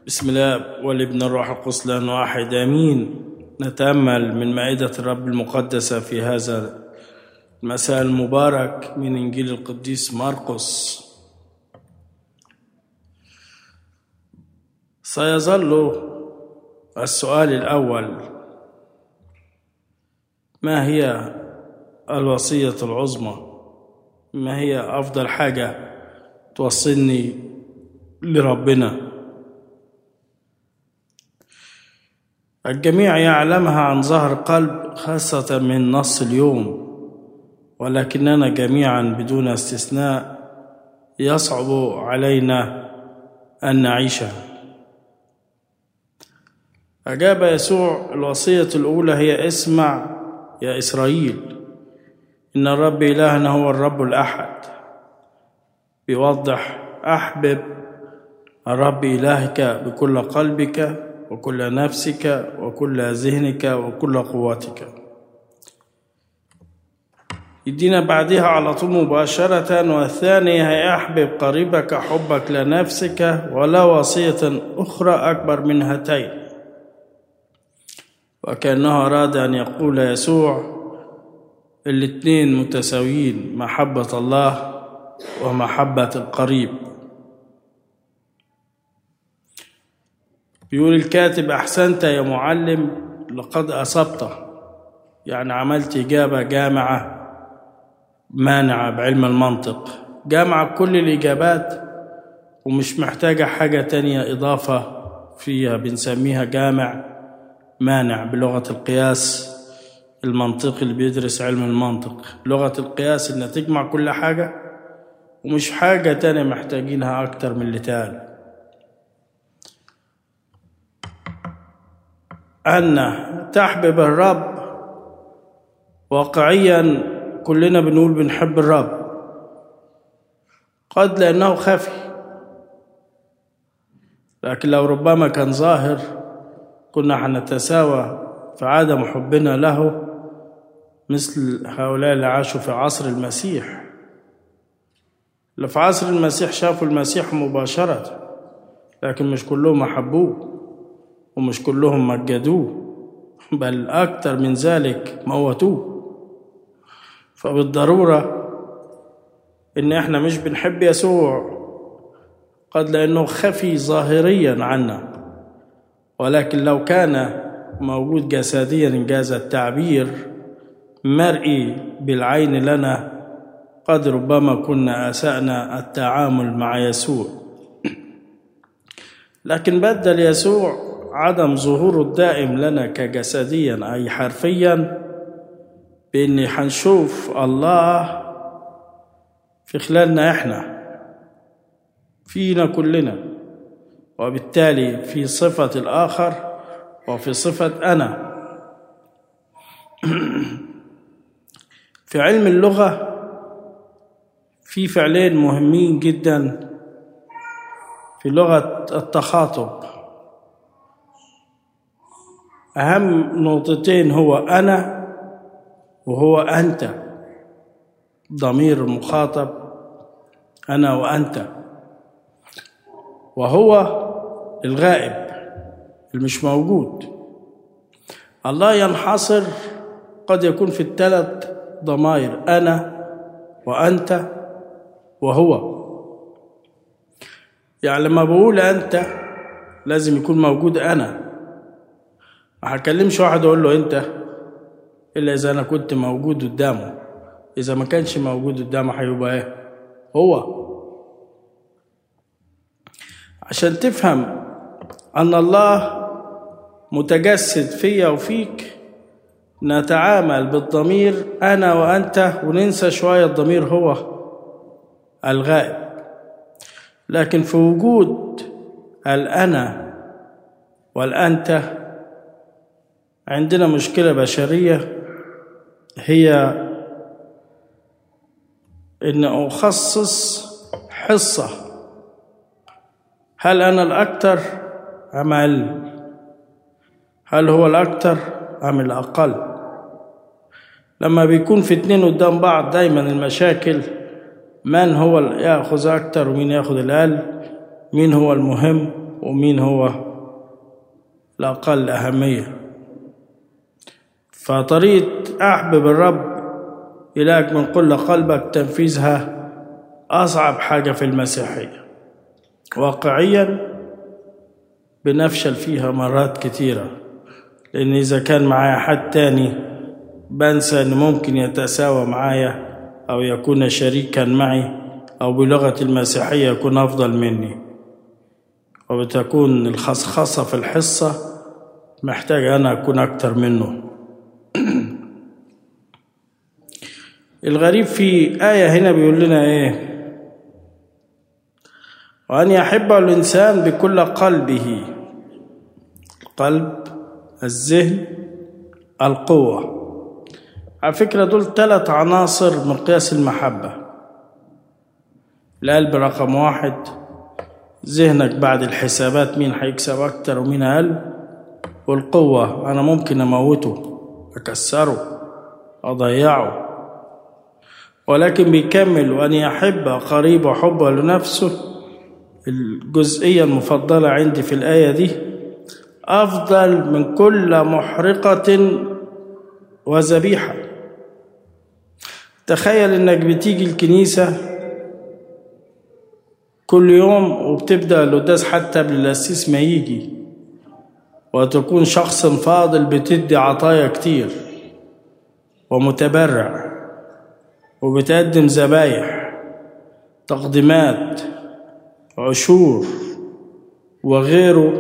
بسم الله والابن الروح القدس لان واحد امين نتامل من مائده الرب المقدسه في هذا المساء المبارك من انجيل القديس مرقس سيظل السؤال الاول ما هي الوصيه العظمى ما هي افضل حاجه توصلني لربنا الجميع يعلمها عن ظهر قلب خاصة من نص اليوم ولكننا جميعا بدون استثناء يصعب علينا أن نعيشها أجاب يسوع الوصية الأولى هي اسمع يا إسرائيل إن الرب إلهنا هو الرب الأحد بيوضح أحبب الرب إلهك بكل قلبك وكل نفسك وكل ذهنك وكل قوتك يدينا بعدها على طول مباشرة والثانية هي أحبب قريبك حبك لنفسك ولا وصية أخرى أكبر من هاتين وكأنه أراد أن يقول يسوع الاثنين متساويين محبة الله ومحبة القريب بيقول الكاتب أحسنت يا معلم لقد أصبت يعني عملت إجابة جامعة مانعة بعلم المنطق جامعة كل الإجابات ومش محتاجة حاجة تانية إضافة فيها بنسميها جامع مانع بلغة القياس المنطقي اللي بيدرس علم المنطق لغة القياس إنها تجمع كل حاجة ومش حاجة تانية محتاجينها أكتر من اللي تاني أن تحبب الرب واقعيا كلنا بنقول بنحب الرب قد لأنه خفي لكن لو ربما كان ظاهر كنا حنتساوى في عدم حبنا له مثل هؤلاء اللي عاشوا في عصر المسيح اللي في عصر المسيح شافوا المسيح مباشرة لكن مش كلهم أحبوه ومش كلهم مجدوه بل أكثر من ذلك موتوه فبالضرورة إن إحنا مش بنحب يسوع قد لأنه خفي ظاهريا عنا ولكن لو كان موجود جسديا إنجاز التعبير مرئي بالعين لنا قد ربما كنا أسأنا التعامل مع يسوع لكن بدل يسوع عدم ظهوره الدائم لنا كجسديا أي حرفيا بإن حنشوف الله في خلالنا إحنا فينا كلنا وبالتالي في صفة الآخر وفي صفة أنا في علم اللغة في فعلين مهمين جدا في لغة التخاطب أهم نقطتين هو أنا وهو أنت ضمير المخاطب أنا وأنت وهو الغائب المش موجود الله ينحصر قد يكون في الثلاث ضمائر أنا وأنت وهو يعني لما بقول أنت لازم يكون موجود أنا ما هكلمش واحد اقول له انت الا اذا انا كنت موجود قدامه اذا ما كانش موجود قدامه هيبقى ايه هو عشان تفهم ان الله متجسد فيا وفيك نتعامل بالضمير انا وانت وننسى شويه الضمير هو الغائب لكن في وجود الانا والانت عندنا مشكلة بشرية هي إن أخصص حصة هل أنا الأكثر أم أقل؟ هل هو الأكثر أم الأقل؟ لما بيكون في اتنين قدام بعض دايما المشاكل من هو ياخذ أكثر ومين ياخذ الأقل مين هو المهم ومين هو الأقل أهمية فطريقة أحبب الرب إلهك من كل قلبك تنفيذها أصعب حاجة في المسيحية واقعيا بنفشل فيها مرات كتيرة لأن إذا كان معايا حد تاني بنسى أن ممكن يتساوى معايا أو يكون شريكا معي أو بلغة المسيحية يكون أفضل مني وبتكون الخصخصة في الحصة محتاج أنا أكون أكتر منه الغريب في آية هنا بيقول لنا إيه وأن يحب الإنسان بكل قلبه القلب الذهن القوة على فكرة دول ثلاث عناصر مقياس المحبة القلب رقم واحد ذهنك بعد الحسابات مين هيكسب أكتر ومين أقل والقوة أنا ممكن أموته أكسره أضيعه ولكن بيكمل وأن يحب قريب حبه لنفسه الجزئية المفضلة عندي في الآية دي أفضل من كل محرقة وذبيحة تخيل إنك بتيجي الكنيسة كل يوم وبتبدأ القداس حتى قبل القسيس ما يجي وتكون شخص فاضل بتدي عطايا كتير ومتبرع وبتقدم ذبايح تقديمات عشور وغيره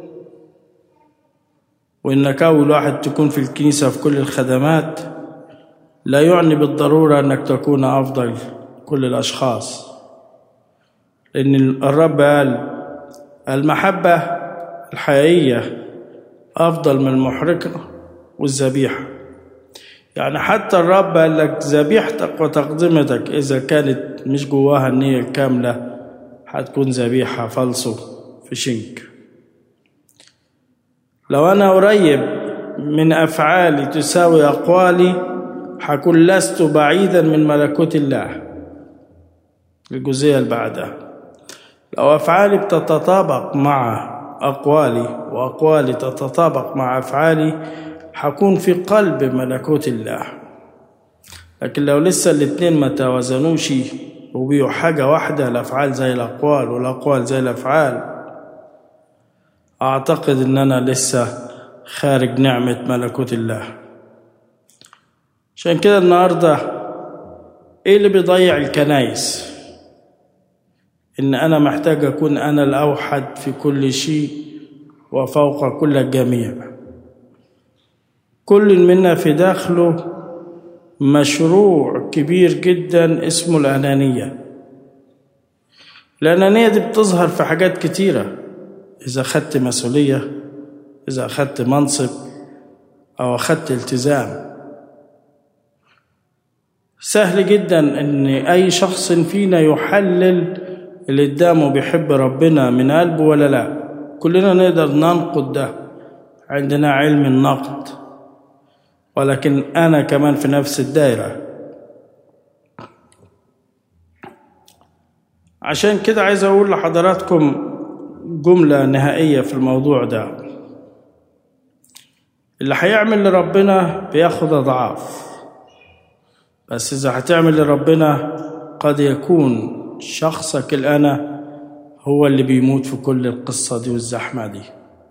وإنك أول واحد تكون في الكنيسة في كل الخدمات لا يعني بالضرورة أنك تكون أفضل كل الأشخاص لأن الرب قال المحبة الحقيقية أفضل من المحرقة والذبيحة يعني حتى الرب قال لك ذبيحتك وتقدمتك إذا كانت مش جواها النية الكاملة هتكون ذبيحة فالصو في شنك لو أنا قريب من أفعالي تساوي أقوالي هكون لست بعيدا من ملكوت الله الجزئية اللي بعدها لو أفعالي بتتطابق مع أقوالي وأقوالي تتطابق مع أفعالي حكون في قلب ملكوت الله لكن لو لسه الاتنين ما توازنوش وبيوا حاجة واحدة الأفعال زي الأقوال والأقوال زي الأفعال أعتقد إن أنا لسه خارج نعمة ملكوت الله عشان كده النهاردة إيه اللي بيضيع الكنايس إن أنا محتاج أكون أنا الأوحد في كل شيء وفوق كل الجميع كل منا في داخله مشروع كبير جدا اسمه الأنانية الأنانية دي بتظهر في حاجات كتيرة إذا أخدت مسؤولية إذا أخدت منصب أو أخدت التزام سهل جدا إن أي شخص فينا يحلل اللي قدامه بيحب ربنا من قلبه ولا لا كلنا نقدر ننقد ده عندنا علم النقد ولكن أنا كمان في نفس الدائرة عشان كده عايز أقول لحضراتكم جملة نهائية في الموضوع ده اللي هيعمل لربنا بياخد أضعاف بس إذا هتعمل لربنا قد يكون شخصك الأنا هو اللي بيموت في كل القصة دي والزحمة دي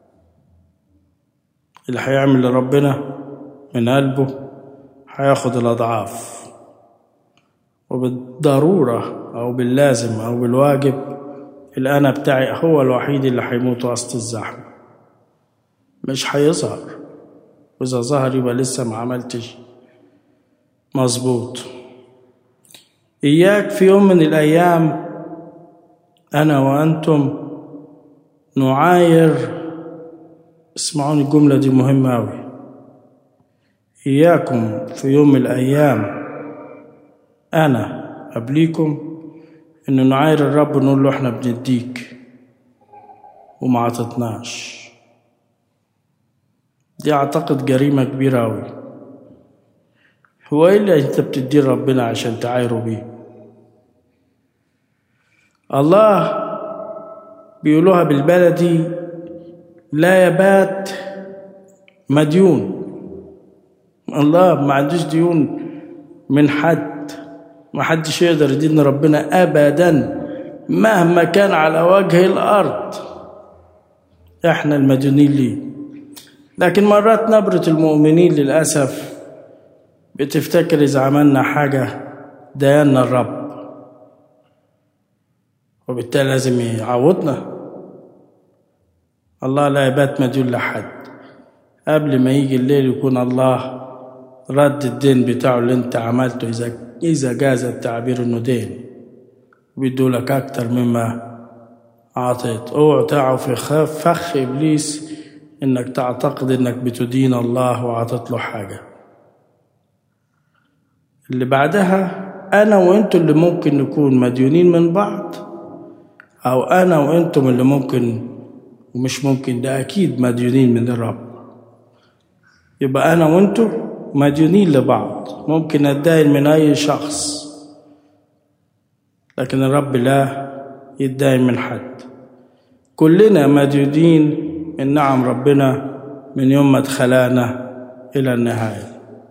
اللي هيعمل لربنا من قلبه هياخد الأضعاف وبالضرورة أو باللازم أو بالواجب الأنا بتاعي هو الوحيد اللي هيموت وسط الزحمة مش هيظهر وإذا ظهر يبقى لسه ما عملتش مظبوط إياك في يوم من الأيام أنا وأنتم نعاير اسمعوني الجملة دي مهمة أوي إياكم في يوم من الأيام أنا قبليكم إن نعاير الرب نقول له إحنا بنديك وما عطتناش دي أعتقد جريمة كبيرة أوي هو إيه اللي أنت بتديه ربنا عشان تعايره بيه الله بيقولوها بالبلدي لا يبات مديون الله ما عندوش ديون من حد ما حدش يقدر يدين ربنا ابدا مهما كان على وجه الارض احنا المديونين ليه لكن مرات نبرة المؤمنين للأسف بتفتكر إذا عملنا حاجة ديانا الرب وبالتالي لازم يعوضنا الله لا يبات مديون لحد قبل ما يجي الليل يكون الله رد الدين بتاعه اللي انت عملته إذا إذا جاز التعبير إنه دين بيدولك أكتر مما أعطيت اوعوا تعوا في فخ إبليس إنك تعتقد إنك بتدين الله وعطيت له حاجة اللي بعدها أنا وأنتم اللي ممكن نكون مديونين من بعض أو أنا وأنتم اللي ممكن ومش ممكن ده أكيد مديونين من الرب يبقى أنا وأنتم مديونين لبعض ممكن أتداين من أي شخص لكن الرب لا يتداين من حد كلنا مديونين من نعم ربنا من يوم ما اتخلقنا إلى النهاية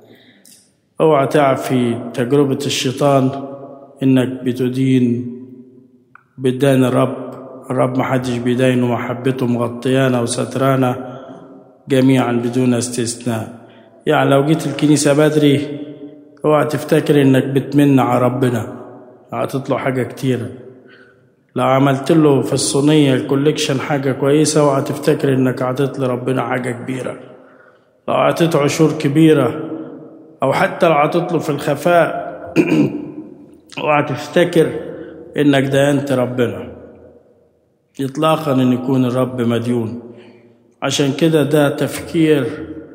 اوعى تعب في تجربة الشيطان إنك بتدين بتدين الرب الرب محدش بيدينه محبته مغطيانا وسترانا جميعا بدون استثناء يعني لو جيت الكنيسة بدري اوعى تفتكر انك بتمن على ربنا هتطلع حاجة كتيرة لو عملت له في الصينية الكوليكشن حاجة كويسة اوعى تفتكر انك عطيت لربنا حاجة كبيرة لو عطيت عشور كبيرة او حتى لو عطيت له في الخفاء اوعى تفتكر انك دينت ربنا اطلاقا ان يكون الرب مديون عشان كده ده تفكير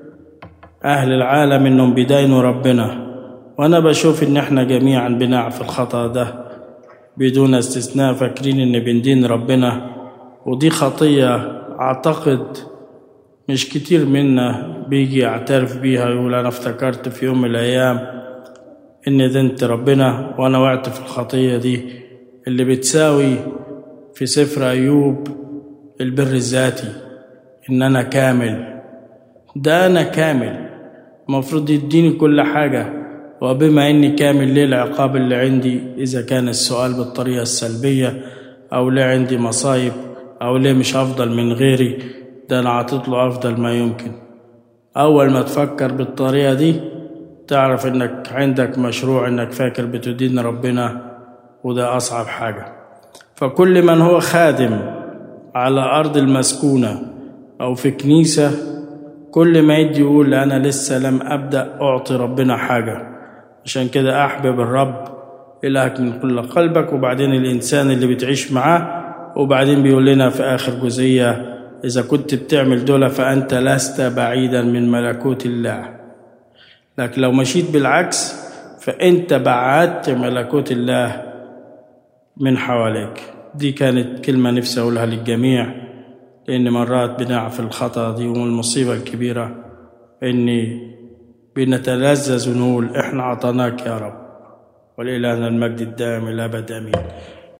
اهل العالم انهم بيدينوا ربنا وانا بشوف ان احنا جميعا بنقع في الخطا ده بدون استثناء فاكرين ان بندين ربنا ودي خطيه اعتقد مش كتير منا بيجي يعترف بيها يقول انا افتكرت في يوم من الايام ان دنت ربنا وانا وقعت في الخطيه دي اللي بتساوي في سفر ايوب البر الذاتي ان انا كامل ده انا كامل المفروض يديني كل حاجه وبما اني كامل ليه العقاب اللي عندي اذا كان السؤال بالطريقه السلبيه او ليه عندي مصايب او ليه مش افضل من غيري ده انا عطيت له افضل ما يمكن اول ما تفكر بالطريقه دي تعرف انك عندك مشروع انك فاكر بتدين ربنا وده اصعب حاجه فكل من هو خادم على ارض المسكونه او في كنيسه كل ما يدي يقول انا لسه لم ابدا اعطي ربنا حاجه عشان كده احبب الرب الهك من كل قلبك وبعدين الانسان اللي بتعيش معاه وبعدين بيقول لنا في اخر جزئيه اذا كنت بتعمل دول فانت لست بعيدا من ملكوت الله لكن لو مشيت بالعكس فانت بعدت ملكوت الله من حواليك دي كانت كلمة نفسي أقولها للجميع لأن مرات بنقع في الخطأ دي والمصيبة الكبيرة إني بنتلذذ ونقول إحنا عطناك يا رب ولإلهنا المجد الدائم الأبد آمين